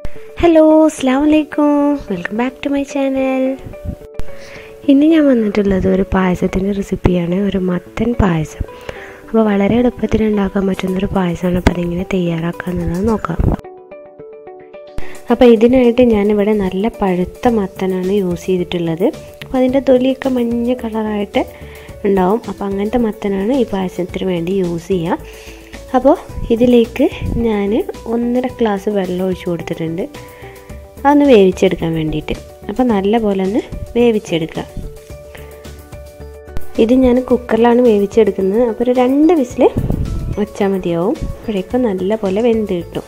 hello അസ്സാം വലൈക്കും welcome back to my channel ഇന്ന് ഞാൻ വന്നിട്ടുള്ളത് ഒരു പായസത്തിൻ്റെ റെസിപ്പിയാണ് ഒരു മത്തൻ പായസം അപ്പോൾ വളരെ എളുപ്പത്തിൽ ഉണ്ടാക്കാൻ പറ്റുന്നൊരു പായസമാണ് അപ്പോൾ അതെങ്ങനെ തയ്യാറാക്കാമെന്നുള്ളത് നോക്കാം അപ്പോൾ ഇതിനായിട്ട് ഞാനിവിടെ നല്ല പഴുത്ത മത്തനാണ് യൂസ് ചെയ്തിട്ടുള്ളത് അപ്പോൾ അതിൻ്റെ തൊലിയൊക്കെ മഞ്ഞ കളറായിട്ട് ഉണ്ടാവും അപ്പോൾ അങ്ങനത്തെ മത്തനാണ് ഈ പായസത്തിന് വേണ്ടി യൂസ് ചെയ്യുക അപ്പോൾ ഇതിലേക്ക് ഞാൻ ഒന്നര ഗ്ലാസ് വെള്ളം ഒഴിച്ചു കൊടുത്തിട്ടുണ്ട് അതൊന്ന് വേവിച്ചെടുക്കാൻ വേണ്ടിയിട്ട് അപ്പോൾ നല്ല പോലെ ഒന്ന് വേവിച്ചെടുക്കുക ഇത് ഞാൻ കുക്കറിലാണ് വേവിച്ചെടുക്കുന്നത് അപ്പോൾ ഒരു രണ്ട് വിസിൽ വെച്ചാൽ മതിയാവും അപ്പോഴേക്കും നല്ല പോലെ വെന്ത് കിട്ടും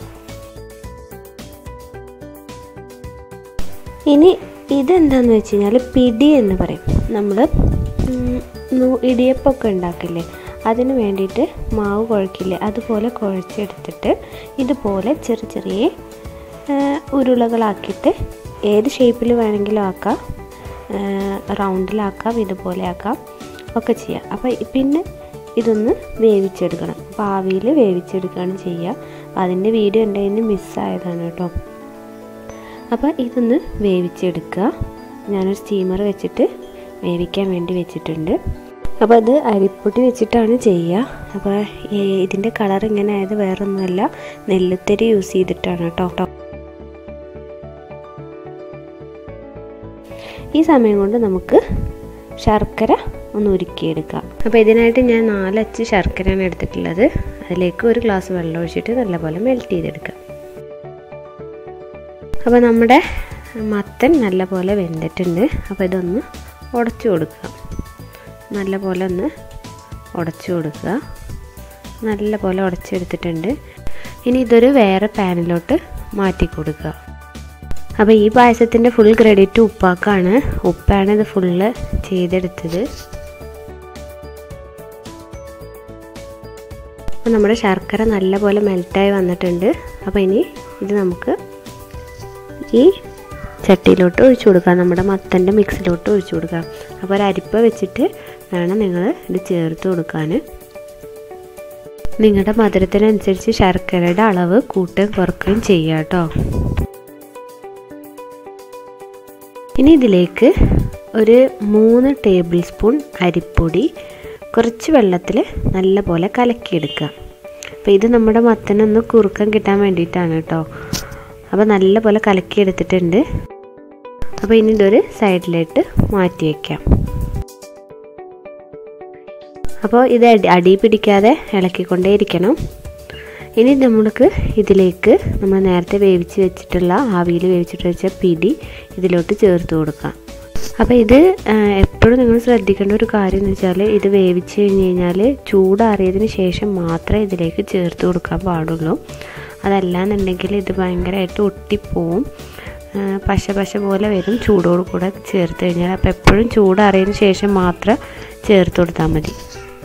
ഇനി ഇതെന്താന്ന് വെച്ച് കഴിഞ്ഞാൽ പിടി എന്ന് പറയും നമ്മൾ ഇടിയപ്പമൊക്കെ ഉണ്ടാക്കില്ലേ അതിന് വേണ്ടിയിട്ട് മാവ് കുഴക്കില്ലേ അതുപോലെ കുഴച്ചെടുത്തിട്ട് ഇതുപോലെ ചെറിയ ചെറിയ ഉരുളകളാക്കിയിട്ട് ഏത് ഷേപ്പിൽ വേണമെങ്കിലും ആക്കാം റൗണ്ടിലാക്കാം ഇതുപോലെ ആക്കാം ഒക്കെ ചെയ്യാം അപ്പോൾ പിന്നെ ഇതൊന്ന് വേവിച്ചെടുക്കണം അപ്പോൾ ആവിയിൽ വേവിച്ചെടുക്കുകയാണ് ചെയ്യുക അപ്പോൾ അതിൻ്റെ വീഡിയോ എൻ്റെ കയ്യിൽ നിന്ന് മിസ്സായതാണ് കേട്ടോ അപ്പോൾ ഇതൊന്ന് വേവിച്ചെടുക്കുക ഞാനൊരു സ്റ്റീമർ വെച്ചിട്ട് വേവിക്കാൻ വേണ്ടി വെച്ചിട്ടുണ്ട് അപ്പോൾ അത് അരിപ്പൊടി വെച്ചിട്ടാണ് ചെയ്യുക അപ്പോൾ ഇതിൻ്റെ കളർ ഇങ്ങനെ ആയത് വേറൊന്നുമല്ല നെല്ലുത്തരി യൂസ് ചെയ്തിട്ടാണ് കേട്ടോ ഈ സമയം കൊണ്ട് നമുക്ക് ശർക്കര ഒന്ന് ഉരുക്കിയെടുക്കാം അപ്പോൾ ഇതിനായിട്ട് ഞാൻ നാലച്ച് ശർക്കരയാണ് എടുത്തിട്ടുള്ളത് അതിലേക്ക് ഒരു ഗ്ലാസ് വെള്ളം ഒഴിച്ചിട്ട് നല്ലപോലെ മെൽറ്റ് ചെയ്തെടുക്കാം അപ്പോൾ നമ്മുടെ മത്തൻ നല്ലപോലെ വെന്തിട്ടുണ്ട് അപ്പോൾ ഇതൊന്ന് ഉടച്ചു കൊടുക്കുക നല്ല പോലെ ഒന്ന് ഉടച്ചു കൊടുക്കുക നല്ല പോലെ ഉടച്ചെടുത്തിട്ടുണ്ട് ഇനി ഇതൊരു വേറെ പാനിലോട്ട് മാറ്റി കൊടുക്കുക അപ്പോൾ ഈ പായസത്തിൻ്റെ ഫുൾ ക്രെഡിറ്റ് ഉപ്പാക്കാണ് ഉപ്പാണ് ഇത് ഫുള്ള് ചെയ്തെടുത്തത് അപ്പോൾ നമ്മുടെ ശർക്കര നല്ല പോലെ മെൽറ്റായി വന്നിട്ടുണ്ട് അപ്പോൾ ഇനി ഇത് നമുക്ക് ഈ ചട്ടിയിലോട്ട് ഒഴിച്ചു കൊടുക്കുക നമ്മുടെ മത്തൻ്റെ മിക്സിലോട്ട് ഒഴിച്ചു കൊടുക്കുക അപ്പോൾ ഒരു അരിപ്പ വെച്ചിട്ട് വേണം നിങ്ങൾ ഇത് ചേർത്ത് കൊടുക്കാൻ നിങ്ങളുടെ മധുരത്തിനനുസരിച്ച് ശർക്കരയുടെ അളവ് കൂട്ടുകയും കുറക്കുകയും ചെയ്യുക കേട്ടോ ഇനി ഇതിലേക്ക് ഒരു മൂന്ന് ടേബിൾ സ്പൂൺ അരിപ്പൊടി കുറച്ച് വെള്ളത്തിൽ നല്ലപോലെ കലക്കിയെടുക്കുക അപ്പോൾ ഇത് നമ്മുടെ മത്തനൊന്ന് കുറുക്കം കിട്ടാൻ വേണ്ടിയിട്ടാണ് കേട്ടോ അപ്പോൾ നല്ലപോലെ കലക്കിയെടുത്തിട്ടുണ്ട് അപ്പോൾ ഇനി ഇതൊരു സൈഡിലേക്ക് മാറ്റി വയ്ക്കാം അപ്പോൾ ഇത് അടി പിടിക്കാതെ ഇളക്കിക്കൊണ്ടേ ഇരിക്കണം ഇനി നമ്മൾക്ക് ഇതിലേക്ക് നമ്മൾ നേരത്തെ വേവിച്ച് വെച്ചിട്ടുള്ള ആവിയിൽ വേവിച്ചിട്ട് വെച്ച പിടി ഇതിലോട്ട് ചേർത്ത് കൊടുക്കാം അപ്പോൾ ഇത് എപ്പോഴും നിങ്ങൾ ശ്രദ്ധിക്കേണ്ട ഒരു കാര്യം എന്ന് വെച്ചാൽ ഇത് വേവിച്ച് കഴിഞ്ഞ് കഴിഞ്ഞാൽ ചൂടാറിയതിന് ശേഷം മാത്രമേ ഇതിലേക്ക് ചേർത്ത് കൊടുക്കാൻ പാടുള്ളൂ അതല്ലാന്നുണ്ടെങ്കിൽ ഇത് ഭയങ്കരമായിട്ട് ഒട്ടിപ്പോവും പശ പശ പോലെ വരും ചൂടോട് കൂടെ ചേർത്ത് കഴിഞ്ഞാൽ അപ്പോൾ എപ്പോഴും ചൂടാറിയതിന് ശേഷം മാത്രം ചേർത്ത് കൊടുത്താൽ മതി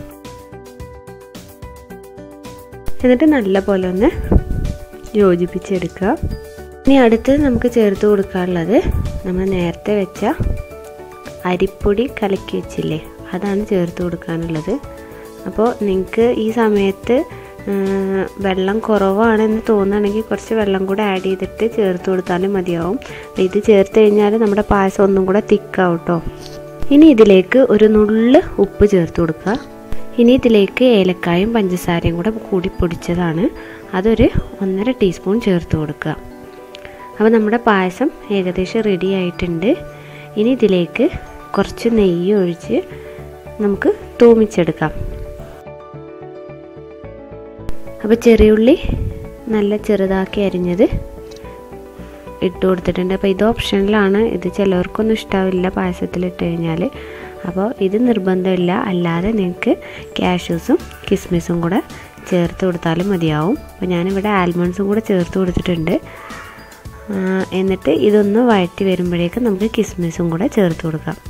എന്നിട്ട് നല്ല പോലെ ഒന്ന് യോജിപ്പിച്ചെടുക്കുക ഇനി അടുത്ത് നമുക്ക് ചേർത്ത് കൊടുക്കാനുള്ളത് നമ്മൾ നേരത്തെ വെച്ച അരിപ്പൊടി കലക്കി വെച്ചില്ലേ അതാണ് ചേർത്ത് കൊടുക്കാനുള്ളത് അപ്പോൾ നിങ്ങൾക്ക് ഈ സമയത്ത് വെള്ളം കുറവാണെന്ന് തോന്നുകയാണെങ്കിൽ കുറച്ച് വെള്ളം കൂടെ ആഡ് ചെയ്തിട്ട് ചേർത്ത് കൊടുത്താലും മതിയാവും ഇത് ചേർത്ത് കഴിഞ്ഞാൽ നമ്മുടെ പായസം ഒന്നും കൂടെ തിക്കാവും കേട്ടോ ഇനി ഇതിലേക്ക് ഒരു നുള്ള് ഉപ്പ് ചേർത്ത് കൊടുക്കുക ഇനി ഇതിലേക്ക് ഏലക്കായും പഞ്ചസാരയും കൂടെ കൂടി പൊടിച്ചതാണ് അതൊരു ഒന്നര ടീസ്പൂൺ ചേർത്ത് കൊടുക്കുക അപ്പോൾ നമ്മുടെ പായസം ഏകദേശം റെഡി ആയിട്ടുണ്ട് ഇനി ഇതിലേക്ക് കുറച്ച് നെയ്യ് ഒഴിച്ച് നമുക്ക് തൂമിച്ചെടുക്കാം അപ്പോൾ ചെറിയുള്ളി നല്ല ചെറുതാക്കി അരിഞ്ഞത് ഇട്ട് കൊടുത്തിട്ടുണ്ട് അപ്പോൾ ഇത് ഓപ്ഷനിലാണ് ഇത് ചിലവർക്കൊന്നും ഇഷ്ടാവില്ല പായസത്തിൽ ഇട്ട് കഴിഞ്ഞാൽ അപ്പോൾ ഇത് നിർബന്ധമില്ല അല്ലാതെ നിങ്ങൾക്ക് കാഷ്യൂസും കിസ്മിസും കൂടെ ചേർത്ത് കൊടുത്താലും മതിയാവും അപ്പോൾ ഞാനിവിടെ ആൽമണ്ട്സും കൂടെ ചേർത്ത് കൊടുത്തിട്ടുണ്ട് എന്നിട്ട് ഇതൊന്ന് വഴറ്റി വരുമ്പോഴേക്കും നമുക്ക് കിസ്മിസും കൂടെ ചേർത്ത് കൊടുക്കാം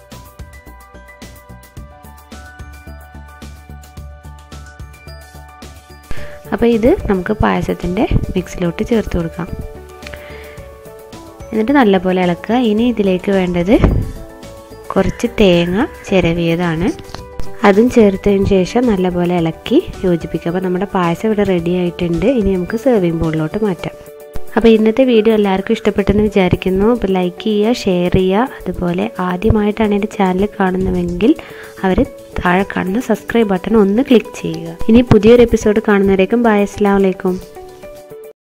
അപ്പോൾ ഇത് നമുക്ക് പായസത്തിൻ്റെ മിക്സിലോട്ട് ചേർത്ത് കൊടുക്കാം എന്നിട്ട് നല്ലപോലെ ഇളക്കുക ഇനി ഇതിലേക്ക് വേണ്ടത് കുറച്ച് തേങ്ങ ചിരവിയതാണ് അതും ചേർത്തതിന് ശേഷം നല്ലപോലെ ഇളക്കി യോജിപ്പിക്കുക അപ്പോൾ നമ്മുടെ പായസം ഇവിടെ റെഡി ആയിട്ടുണ്ട് ഇനി നമുക്ക് സെർവിങ് ബോളിലോട്ട് മാറ്റാം അപ്പോൾ ഇന്നത്തെ വീഡിയോ എല്ലാവർക്കും ഇഷ്ടപ്പെട്ടെന്ന് വിചാരിക്കുന്നു അപ്പോൾ ലൈക്ക് ചെയ്യുക ഷെയർ ചെയ്യുക അതുപോലെ ആദ്യമായിട്ടാണ് എൻ്റെ ചാനൽ കാണുന്നതെങ്കിൽ അവർ താഴെ കാണുന്ന സബ്സ്ക്രൈബ് ബട്ടൺ ഒന്ന് ക്ലിക്ക് ചെയ്യുക ഇനി പുതിയൊരു എപ്പിസോഡ് കാണുന്നവരേക്കും ബൈ അസ്സാം വലൈക്കും